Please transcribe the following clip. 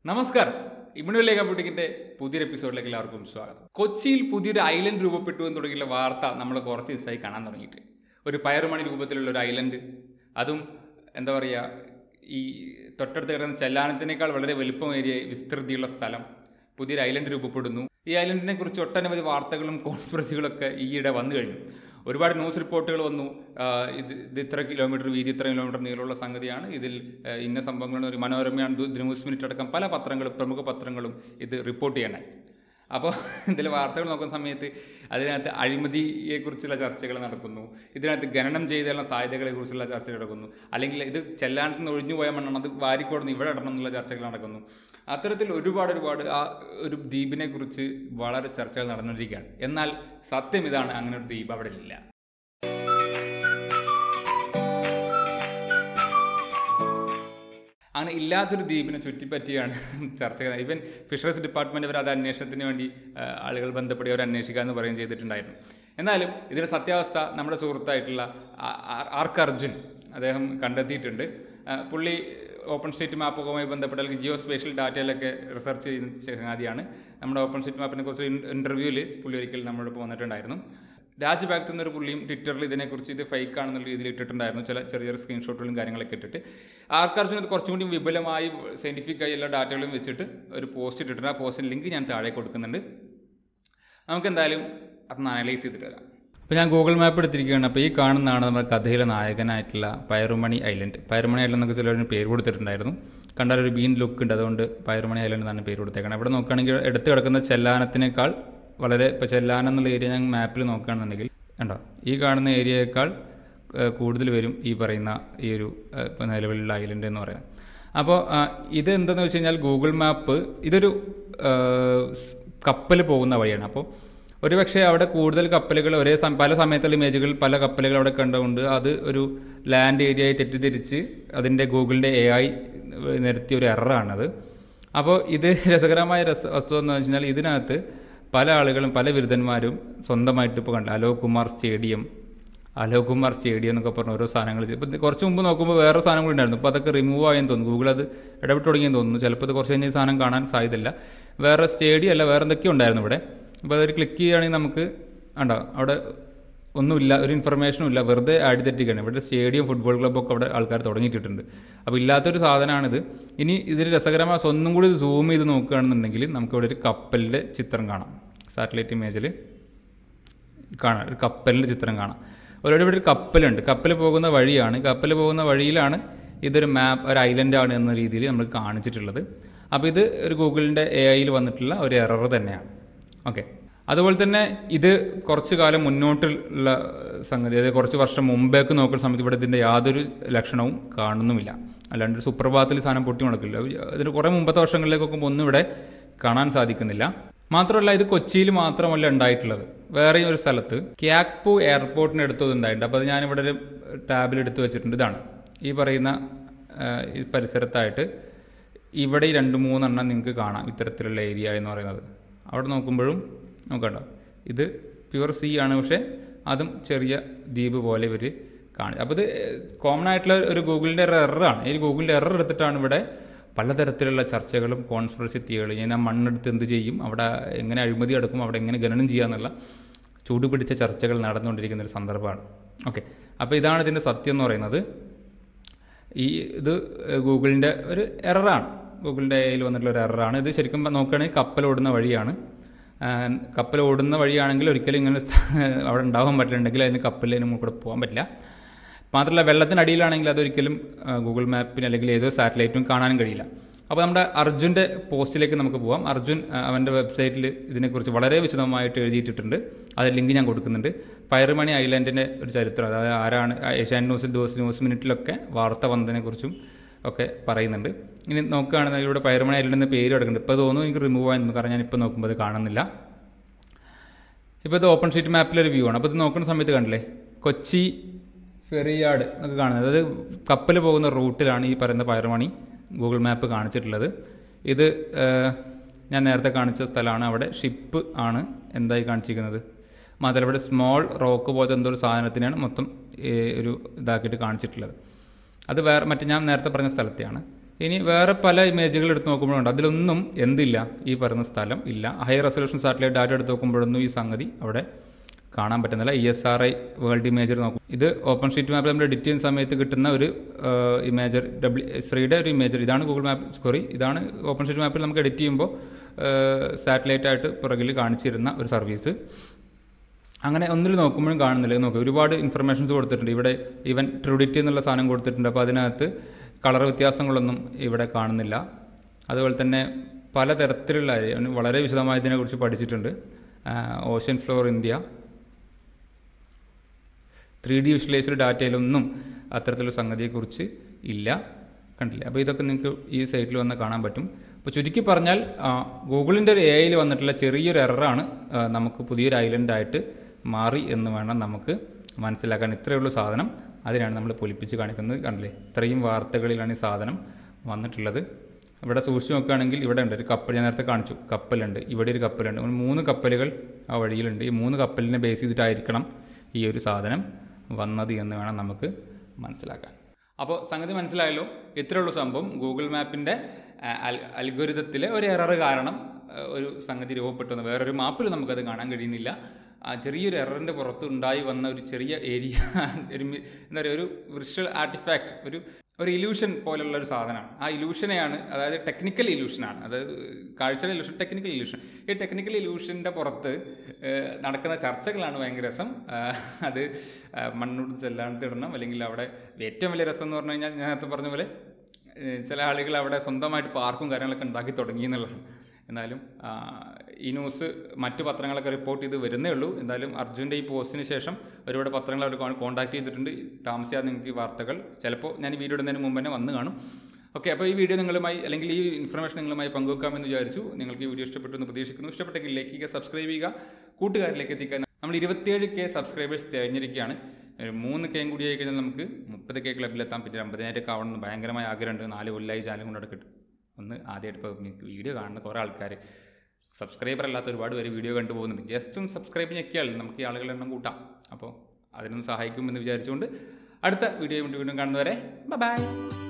നമസ്കാരം ഇമ്മിനുവിലെ കമ്പ്യൂട്ടിങ്ങിന്റെ പുതിയൊരു എപ്പിസോഡിലേക്ക് എല്ലാവർക്കും സ്വാഗതം കൊച്ചിയിൽ പുതിയൊരു ഐലൻഡ് രൂപപ്പെട്ടു എന്ന് തുടങ്ങിയുള്ള വാർത്ത നമ്മൾ കുറച്ച് ദിവസമായി കാണാൻ തുടങ്ങിയിട്ട് ഒരു പയറുമണി രൂപത്തിലുള്ള ഒരു ഐലൻഡ് അതും എന്താ പറയുക ഈ തൊട്ടടുത്ത് കിടക്കുന്ന ചെല്ലാനത്തിനേക്കാൾ വളരെ വലുപ്പമേറിയ വിസ്തൃതിയുള്ള സ്ഥലം പുതിയൊരു ഐലൻഡ് രൂപപ്പെടുന്നു ഈ ഐലൻഡിനെ കുറിച്ച് ഒട്ടനവധി വാർത്തകളും കോൺസ്പിറസികളൊക്കെ ഈയിടെ വന്നു കഴിഞ്ഞു ഒരുപാട് ന്യൂസ് റിപ്പോർട്ടുകൾ വന്നു ആ, ഇത് ഇത് ഇത്ര കിലോമീറ്റർ വീതി ഇത്ര കിലോമീറ്റർ നീളമുള്ള സംഗതിയാണ് ഇതിൽ ആ, ഇന്ന സംഭവങ്ങൾ ഒരു മനോരമയാണ് ദു- ന്യൂസ് മിനിറ്റ് അടക്കം പല പത്രങ്ങളും പ്രമുഖ പത്രങ്ങളും ഇത് റിപ്പോർട്ട് ചെയ്യണ്ടായി അപ്പോൾ ഇതിൽ വാർത്തകൾ നോക്കുന്ന സമയത്ത് അതിനകത്ത് അഴിമതിയെക്കുറിച്ചുള്ള ചർച്ചകൾ നടക്കുന്നു ഇതിനകത്ത് ഖനനം ചെയ്തുള്ള സാധ്യതകളെക്കുറിച്ചുള്ള ചർച്ചകൾ നടക്കുന്നു അല്ലെങ്കിൽ ഇത് ചെല്ലാനത്ത് നിന്ന് ഒഴിഞ്ഞു പോയ മണ്ണാണ് അത് വാരിക്കോടുന്ന് ഇവിടെ ഇടണം എന്നുള്ള ചർച്ചകൾ നടക്കുന്നു അത്തരത്തിൽ ഒരുപാട് ഒരുപാട് ആ ഒരു ദ്വീപിനെ കുറിച്ച് വളരെ ചർച്ചകൾ നടന്നുകൊണ്ടിരിക്കുകയാണ് എന്നാൽ സത്യം ഇതാണ് അങ്ങനെ ഒരു ദ്വീപ് അവിടെ ഇല്ല അങ്ങനെ ഇല്ലാത്തൊരു ദ്വീപിനെ ചുറ്റിപ്പറ്റിയാണ് ചർച്ചകൾ ഈവൻ ഫിഷറീസ് ഡിപ്പാർട്ട്മെൻറ്റ് അവർ അത് അന്വേഷണത്തിന് വേണ്ടി ആ, ആളുകൾ ബന്ധപ്പെടി അവർ അന്വേഷിക്കാമെന്ന് പറയുകയും ചെയ്തിട്ടുണ്ടായിരുന്നു എന്നാലും ഇതിൻ്റെ സത്യാവസ്ഥ നമ്മുടെ സുഹൃത്തായിട്ടുള്ള ആ- ആ- ആർക്ക് അർജുൻ അദ്ദേഹം കണ്ടെത്തിയിട്ടുണ്ട് ആ, പുള്ളി ഓപ്പൺ സ്ട്രീറ്റ് മാപ്പൊക്കെ ബന്ധപ്പെട്ട അല്ലെങ്കിൽ ജിയോ സ്പേഷ്യൽ ഡാറ്റയിലൊക്കെ റിസർച്ച് ചെയ്യുന്ന ചങ്ങാതിയാണ് നമ്മുടെ ഓപ്പൺ സ്ട്രീറ്റ് മാപ്പിനെ കുറിച്ച് ഇൻ്റർവ്യൂവിൽ പുള്ളി ഒരിക്കൽ നമ്മളോടൊപ്പം വന്നിട്ടുണ്ടായിരുന്നു രാജ് ബാഗ് എന്നൊരു പുള്ളിയും ട്വിറ്ററിൽ ഇതിനെക്കുറിച്ച് ഇത് ഫേക്ക് ആണെന്നുള്ള രീതിയിൽ ഇട്ടിട്ടുണ്ടായിരുന്നു ചില ചെറിയ ചെറിയ സ്ക്രീൻഷോട്ടുകളും കാര്യങ്ങളൊക്കെ ഇട്ടിട്ട് ആർക്കർജുന ഇത് കുറച്ചും കൂടി വിപുലമായി സയൻറ്റിഫിക് ആയി എല്ലാ ഡാറ്റകളും വെച്ചിട്ട് ഒരു പോസ്റ്റ് ഇട്ടിട്ടുണ്ട് ആ പോസ്റ്റിൻ്റെ ലിങ്ക് ഞാൻ താഴെ കൊടുക്കുന്നുണ്ട് നമുക്ക് എന്തായാലും അതൊന്ന് അനലൈസ് ചെയ്തിട്ട് വരാം അപ്പോൾ ഞാൻ ഗൂഗിൾ മാപ്പ് എടുത്തിരിക്കുകയാണ് അപ്പോൾ ഈ കാണുന്നതാണ് നമ്മുടെ കഥയിലെ നായകനായിട്ടുള്ള പയറുമണി ഐലൻഡ് പയറുമണി ഐലൻഡ് എന്നൊക്കെ ചിലവരിന് പേര് കൊടുത്തിട്ടുണ്ടായിരുന്നു കണ്ടാൽ ഒരു ബീൻ ലുക്ക് ഉണ്ട് അതുകൊണ്ട് പയറുമണി ഐലൻഡ് എന്നാണ് പേര് കൊടുത്തേക്കണം ഇവിടെ നോക്കുകയാണെങ്കിൽ എടുത്ത് കിടക്കുന്ന ചെല്ലാനത്തിനേക്കാൾ വളരെ ഇപ്പോൾ ചെല്ലാനം എന്നുള്ള ഏരിയ ഞാൻ മാപ്പിൽ നോക്കുകയാണെന്നുണ്ടെങ്കിൽ കണ്ടോ ഈ കാണുന്ന ഏരിയയേക്കാൾ ഏഹ്, കൂടുതൽ വരും ഈ പറയുന്ന ഈ ഒരു ഏഹ്, ഇപ്പോൾ നിലവിലുള്ള ഐലൻഡ് എന്ന് പറയുന്നത് അപ്പോൾ ആ, ഇത് എന്തെന്ന് വെച്ച് കഴിഞ്ഞാൽ ഗൂഗിൾ മാപ്പ് ഇതൊരു കപ്പൽ പോകുന്ന വഴിയാണ് അപ്പോൾ ഒരുപക്ഷെ അവിടെ കൂടുതൽ കപ്പലുകൾ ഒരേ സം പല സമയത്തുള്ള ഇമേജുകൾ പല കപ്പലുകൾ അവിടെ കണ്ടുകൊണ്ട് അത് ഒരു ലാൻഡ് ഏരിയയായി തെറ്റിദ്ധരിച്ച് അതിൻ്റെ ഗൂഗിളിൻ്റെ എ ഐ നിരത്തിയ ഒരു എററാണത് അപ്പോൾ ഇത് രസകരമായ രസ വസ്തു എന്ന് വെച്ച് കഴിഞ്ഞാൽ ഇതിനകത്ത് പല ആളുകളും പല ബിരുദന്മാരും സ്വന്തമായിട്ട് ഇപ്പോൾ കണ്ട അലോക് കുമാർ സ്റ്റേഡിയം അലോക് കുമാർ സ്റ്റേഡിയം എന്നൊക്കെ പറഞ്ഞ ഓരോ സാധനങ്ങൾ ചെയ്തു ഇപ്പം കുറച്ച് മുമ്പ് നോക്കുമ്പോൾ വേറെ സാധനം കൂടി ഉണ്ടായിരുന്നു അപ്പോൾ അതൊക്കെ റിമൂവ് ആയെന്ന് തോന്നുന്നു ഗൂഗിൾ അത് ഇടപെട്ട് തുടങ്ങിയെന്ന് തോന്നുന്നു ചിലപ്പോൾ ഇത് കുറച്ച് കഴിഞ്ഞ് ഈ സാധനം കാണാൻ സാധ്യതയില്ല വേറെ സ്റ്റേഡിയം അല്ല വേറെ എന്തൊക്കെയോ ഉണ്ടായിരുന്നു ഇവിടെ അപ്പോൾ അതൊരു ക്ലിക്ക് ചെയ്യുകയാണെങ്കിൽ നമുക്ക് ഉണ്ടോ അവിടെ ഒന്നുമില്ല ഒരു ഇൻഫർമേഷനും ഇല്ല വെറുതെ ആടി തെറ്റിക്കുകയാണ് ഇവിടെ സ്റ്റേഡിയം ഫുട്ബോൾ ക്ലബ്ബൊക്കെ അവിടെ ആൾക്കാർ തുടങ്ങിയിട്ടുണ്ട് അപ്പോൾ ഇല്ലാത്തൊരു സാധനമാണിത് ഇനി ഇതിൽ രസകരമായ ഒന്നും കൂടി സൂം ചെയ്ത് നോക്കുകയാണെന്നുണ്ടെങ്കിൽ നമുക്ക് ഇവിടെ ഒരു കപ്പലിൻ്റെ ചിത്രം കാണാം സാറ്റലൈറ്റ് ഇമേജിൽ കാണാം ഒരു കപ്പലിൻ്റെ ചിത്രം കാണാം ഓൾറെഡി ഇവിടെ ഒരു കപ്പലുണ്ട് കപ്പൽ പോകുന്ന വഴിയാണ് കപ്പൽ പോകുന്ന വഴിയിലാണ് ഇതൊരു മാപ്പ് ഒരു ഐലൻഡ് ആണ് എന്ന രീതിയിൽ നമ്മൾ കാണിച്ചിട്ടുള്ളത് അപ്പോൾ ഇത് ഒരു ഗൂഗിളിൻ്റെ എ ഐയിൽ വന്നിട്ടുള്ള ഒരു എറർ തന്നെയാണ് ഓക്കെ അതുപോലെ തന്നെ ഇത് കുറച്ച് കാലം മുന്നോട്ടുള്ള സംഗതി അതായത് കുറച്ച് വർഷം മുമ്പേക്ക് നോക്കുന്ന സമയത്ത് ഇവിടെ ഇതിൻ്റെ യാതൊരു ലക്ഷണവും കാണുന്നുമില്ല അല്ലാണ്ട് ഒരു സുപ്രഭാതത്തിൽ സാധനം പൊട്ടി മുടക്കില്ല ഇതിന് കുറേ മുമ്പത്തെ വർഷങ്ങളിലേക്കൊക്കെ ഒന്നും ഇവിടെ കാണാൻ സാധിക്കുന്നില്ല മാത്രമല്ല ഇത് കൊച്ചിയിൽ മാത്രമല്ല ഉണ്ടായിട്ടുള്ളത് വേറെ ഒരു സ്ഥലത്ത് ക്യാക്പു എയർപോർട്ടിന് അടുത്തത് ഉണ്ടായിട്ടുണ്ട് അപ്പോൾ അത് ഞാനിവിടെ ഒരു ടാബിൽ എടുത്ത് വെച്ചിട്ടുണ്ട് ഇതാണ് ഈ പറയുന്ന ആ, ഈ പരിസരത്തായിട്ട് ഇവിടെ ഈ രണ്ട് മൂന്നെണ്ണം നിങ്ങൾക്ക് കാണാം ഇത്തരത്തിലുള്ള ഏരിയ എന്ന് പറയുന്നത് അവിടെ നോക്കുമ്പോഴും നോക്കട്ടോ ഇത് പ്യുവർ സീ ആണ് പക്ഷേ അതും ചെറിയ ദ്വീപ് പോലെ ഇവർ കാണും അപ്പോൾ ഇത് കോമൺ ആയിട്ടുള്ള ഒരു ഗൂഗിളിൻ്റെ എററാണ് ഈ ഗൂഗിളിൻ്റെ എറർ എടുത്തിട്ടാണ് ഇവിടെ പലതരത്തിലുള്ള ചർച്ചകളും കോൺസ്പിറസി തിയറികളും ഞാൻ ആ മണ്ണെടുത്ത് എന്ത് ചെയ്യും അവിടെ എങ്ങനെ അഴിമതി നടക്കും അവിടെ എങ്ങനെ ഖനനം ചെയ്യാന്നുള്ള ചൂടുപിടിച്ച ചർച്ചകൾ നടന്നുകൊണ്ടിരിക്കുന്ന ഒരു സന്ദർഭമാണ് ഓക്കെ അപ്പോൾ ഇതാണ് ഇതിൻ്റെ സത്യം എന്ന് പറയുന്നത് ഈ ഇത് ഗൂഗിളിൻ്റെ ഒരു എററാണ് ഗൂഗിളിൻ്റെ കയ്യിൽ വന്നിട്ടുള്ള ഒരു എററാണ് ഇത് ശരിക്കും നോക്കുകയാണെങ്കിൽ കപ്പൽ ഓടുന്ന വഴിയാണ് ആ, കപ്പൽ ഓടുന്ന വഴിയാണെങ്കിൽ ഒരിക്കലും ഇങ്ങനെ സ്ഥ- അവിടെ ഉണ്ടാവാൻ പറ്റില്ലെങ്കിൽ അതിന് കപ്പലിന് കൂടെ പോകാൻ പറ്റില്ല മാത്രമല്ല വെള്ളത്തിനടിയിലാണെങ്കിൽ അതൊരിക്കലും ആ, ഗൂഗിൾ മാപ്പിന് അല്ലെങ്കിൽ ഏതോ സാറ്റലൈറ്റും കാണാനും കഴിയില്ല അപ്പോൾ നമ്മുടെ അർജുൻ്റെ പോസ്റ്റിലേക്ക് നമുക്ക് പോവാം അർജുൻ ആ, അവൻ്റെ വെബ്സൈറ്റിൽ ഇതിനെക്കുറിച്ച് വളരെ വിശദമായിട്ട് എഴുതിയിട്ടിട്ടുണ്ട് അത് ലിങ്ക് ഞാൻ കൊടുക്കുന്നുണ്ട് പയറുമണി ഐലൻഡിൻ്റെ ഒരു ചരിത്രം അതായത് ആരാണ് ഏഷ്യാൻ ന്യൂസിൽ ദിവസം ന്യൂസ് മിനിറ്റിലൊക്കെ വാർത്ത വന്നതിനെക്കുറിച്ചും ഒക്കെ പറയുന്നുണ്ട് ഇനി നോക്കുകയാണെന്നുണ്ടെങ്കിൽ ഇവിടെ പയറുമണി ഐലൻഡ് എന്ന പേര് കിടക്കുന്നുണ്ട് ഇപ്പോൾ തോന്നുന്നു എനിക്ക് റിമൂവ് ആയി തോന്നുന്നു കാരണം ഞാൻ ഇപ്പോൾ നോക്കുമ്പോൾ അത് കാണുന്നില്ല ഇപ്പോൾ ഇത് ഓപ്പൺ ഷീറ്റ് മാപ്പിലൊരു വ്യൂ ആണ് അപ്പോൾ ഇത് നോക്കുന്ന സമയത്ത് കണ്ടില്ലേ കൊച്ചി ഫെറിയാട് എന്നൊക്കെ കാണുന്നത് അതായത് കപ്പൽ പോകുന്ന റൂട്ടിലാണ് ഈ പറയുന്ന പയറുമണി ഗൂഗിൾ മാപ്പ് കാണിച്ചിട്ടുള്ളത് ഇത് ഏഹ്, ഞാൻ നേരത്തെ കാണിച്ച സ്ഥലമാണ് അവിടെ ഷിപ്പ് ആണ് എന്തായി കാണിച്ചിരിക്കുന്നത് മാത്രമല്ല ഇവിടെ സ്മോൾ റോക്ക് പോലത്തെ എന്തോ ഒരു സാധനത്തിനാണ് മൊത്തം ഏഹ്, ഒരു ഇതാക്കിയിട്ട് കാണിച്ചിട്ടുള്ളത് അത് വേറെ മറ്റേ ഞാൻ നേരത്തെ പറഞ്ഞ സ്ഥലത്തെയാണ് ഇനി വേറെ പല ഇമേജുകൾ എടുത്ത് നോക്കുമ്പോഴുണ്ട് അതിലൊന്നും എന്തില്ല ഈ പറയുന്ന സ്ഥലം ഇല്ല ഹൈ റെസൊല്യൂഷൻ സാറ്റലൈറ്റ് ഡാറ്റ എടുത്ത് നോക്കുമ്പോഴൊന്നും ഈ സംഗതി അവിടെ കാണാൻ പറ്റുന്നില്ല E S R I world imagery നോക്കും ഇത് ഓപ്പൺ ഷീറ്റ് മാപ്പ് നമ്മൾ എഡിറ്റ് ചെയ്യുന്ന സമയത്ത് കിട്ടുന്ന ഒരു ഇമേജർ ഡബ്ല്യു ശ്രീയുടെ ഒരു ഇമേജർ ഇതാണ് ഗൂഗിൾ മാപ്പ് സോറി ഇതാണ് ഓപ്പൺ ഷീറ്റ് മാപ്പിൽ നമുക്ക് എഡിറ്റ് ചെയ്യുമ്പോൾ സാറ്റലൈറ്റ് ആയിട്ട് പുറകിൽ കാണിച്ചിരുന്ന ഒരു സർവീസ് അങ്ങനെ ഒന്നിൽ നോക്കുമ്പോഴും കാണുന്നില്ല നോക്കുക ഒരുപാട് ഇൻഫർമേഷൻസ് കൊടുത്തിട്ടുണ്ട് ഇവിടെ ഈവൻ ട്രൂഡിറ്റി എന്നുള്ള സാധനം കൊടുത്തിട്ടുണ്ട് അപ്പോൾ അതിനകത്ത് കളർ വ്യത്യാസങ്ങളൊന്നും ഇവിടെ കാണുന്നില്ല അതുപോലെ തന്നെ പലതരത്തിലുള്ള അവന് വളരെ വിശദമായി ഇതിനെക്കുറിച്ച് പഠിച്ചിട്ടുണ്ട് ocean floor India three D visualised ഡാറ്റയിലൊന്നും അത്തരത്തിലുള്ള സംഗതിയെക്കുറിച്ച് ഇല്ല കണ്ടില്ലേ അപ്പോൾ ഇതൊക്കെ നിങ്ങൾക്ക് ഈ സൈറ്റിൽ വന്ന് കാണാൻ പറ്റും അപ്പോൾ ചുരുക്കി പറഞ്ഞാൽ ഗൂഗിളിൻ്റെ ഒരു എ ഐയിൽ വന്നിട്ടുള്ള ചെറിയൊരു എററാണ് നമുക്ക് പുതിയൊരു ഐലൻഡായിട്ട് മാറി എന്ന് വേണം നമുക്ക് മനസ്സിലാക്കാൻ ഇത്രയേ ഉള്ളൂ സാധനം അതിനാണ് നമ്മൾ പൊലിപ്പിച്ച് കാണിക്കുന്നത് കണ്ടില്ലേ ഇത്രയും വാർത്തകളിലാണ് ഈ സാധനം വന്നിട്ടുള്ളത് ഇവിടെ സൂക്ഷിച്ച് നോക്കുകയാണെങ്കിൽ ഇവിടെ ഉണ്ട് ഒരു കപ്പൽ ഞാൻ നേരത്തെ കാണിച്ചു കപ്പലുണ്ട് ഇവിടെ ഒരു കപ്പലുണ്ട് അങ്ങനെ മൂന്ന് കപ്പലുകൾ ആ വഴിയിലുണ്ട് ഈ മൂന്ന് കപ്പലിനെ ബേസ് ചെയ്തിട്ടായിരിക്കണം ഈ ഒരു സാധനം വന്നത് എന്ന് വേണം നമുക്ക് മനസ്സിലാക്കാൻ അപ്പോൾ സംഗതി മനസ്സിലായല്ലോ ഇത്രയുള്ള സംഭവം ഗൂഗിൾ മാപ്പിൻ്റെ അൽഗോരിതത്തിലെ ഒരു എറർ കാരണം ആ, ഒരു സംഗതി രൂപപ്പെട്ടു എന്ന് വേറൊരു മാപ്പിൽ നമുക്കത് കാണാൻ കഴിയുന്നില്ല ആ ചെറിയൊരു എററിൻ്റെ പുറത്ത് ഉണ്ടായി വന്ന ഒരു ചെറിയ ഏരിയ ഒരു മി- എന്താ പറയുക ഒരു വിർച്വൽ ആർട്ടിഫാക്റ്റ് ഒരു ഒരു ഇലൂഷൻ പോലുള്ള ഒരു സാധനമാണ് ആ ഇലൂഷനെയാണ് അതായത് ടെക്നിക്കൽ ഇലൂഷനാണ് അത് കാഴ്ചയുടെ ഇലൂഷൻ ടെക്നിക്കൽ ഇലൂഷൻ ഈ ടെക്നിക്കൽ ഇലൂഷൻ്റെ പുറത്ത് ഏഹ്, നടക്കുന്ന ചർച്ചകളാണ് ഭയങ്കര രസം ആഹ്, അത് മണ്ണൂട്ട് എല്ലായിടത്തും ഇടണം അല്ലെങ്കിൽ അവിടെ ഏറ്റവും വലിയ രസം എന്ന് പറഞ്ഞു കഴിഞ്ഞാൽ ഞാൻ നേരത്തെ പറഞ്ഞ പോലെ ഏഹ്, ചില ആളുകൾ അവിടെ സ്വന്തമായിട്ട് പാർക്കും കാര്യങ്ങളൊക്കെ ഉണ്ടാക്കി തുടങ്ങി എന്നുള്ളതാണ് എന്നാലും ആ, ഈ ന്യൂസ് മറ്റു പത്രങ്ങളൊക്കെ റിപ്പോർട്ട് ചെയ്ത് വരുന്നേ ഉള്ളൂ എന്തായാലും അർജുൻ്റെ ഈ പോസ്റ്റിന് ശേഷം ഒരുപാട് പത്രങ്ങൾ അവർ കോൺടാക്ട് ചെയ്തിട്ടുണ്ട് താമസിയാതെ നിങ്ങൾക്ക് ഈ വാർത്തകൾ ചിലപ്പോൾ ഞാൻ ഈ വീഡിയോ ഇടുന്നതിന് മുമ്പ് തന്നെ വന്ന് കാണും ഓക്കെ അപ്പോൾ ഈ വീഡിയോ നിങ്ങളുമായി അല്ലെങ്കിൽ ഈ ഇൻഫർമേഷൻ നിങ്ങളുമായി പങ്കുവെക്കാമെന്ന് വിചാരിച്ചു നിങ്ങൾക്ക് ഈ വീഡിയോ ഇഷ്ടപ്പെട്ടു എന്ന് പ്രതീക്ഷിക്കുന്നു ഇഷ്ടപ്പെട്ടെങ്കിൽ ലൈക്ക് ചെയ്യുക സബ്സ്ക്രൈബ് ചെയ്യുക കൂട്ടുകാരിലേക്ക് എത്തിക്കാൻ നമ്മൾ ഇരുപത്തിയേഴ് കെ സബ്സ്ക്രൈബേഴ്സ് തിരഞ്ഞിരിക്കുകയാണ് ഒരു മൂന്ന് കെയും കൂടി ആയി കഴിഞ്ഞാൽ നമുക്ക് മുപ്പത് കെ ക്ലബിലെത്താം പിന്നെ അമ്പതിനായിരം ഒക്കെ ആവണമെന്ന് ഭയങ്കരമായ ആഗ്രഹമുണ്ട് നാല് കൊല്ലായി ചാനൽ കൊണ്ട് കിട്ടും ഒന്ന് ആദ്യമായിട്ട് ഇപ്പോൾ വീഡിയോ കാണുന്ന കുറേ ആൾക്കാർ സബ്സ്ക്രൈബർ അല്ലാത്ത ഒരുപാട് പേര് വീഡിയോ കണ്ടു പോകുന്നുണ്ട് ജസ്റ്റ് ഒന്ന് സബ്സ്ക്രൈബ് ഞെക്കിയാൽ നമുക്ക് ഈ ആളുകളുടെ എണ്ണം കൂട്ടാം അപ്പോൾ അതിനൊന്ന് സഹായിക്കുമെന്ന് വിചാരിച്ചുകൊണ്ട് അടുത്ത വീഡിയോ വീണ്ടും കാണുന്നവരെ ബൈ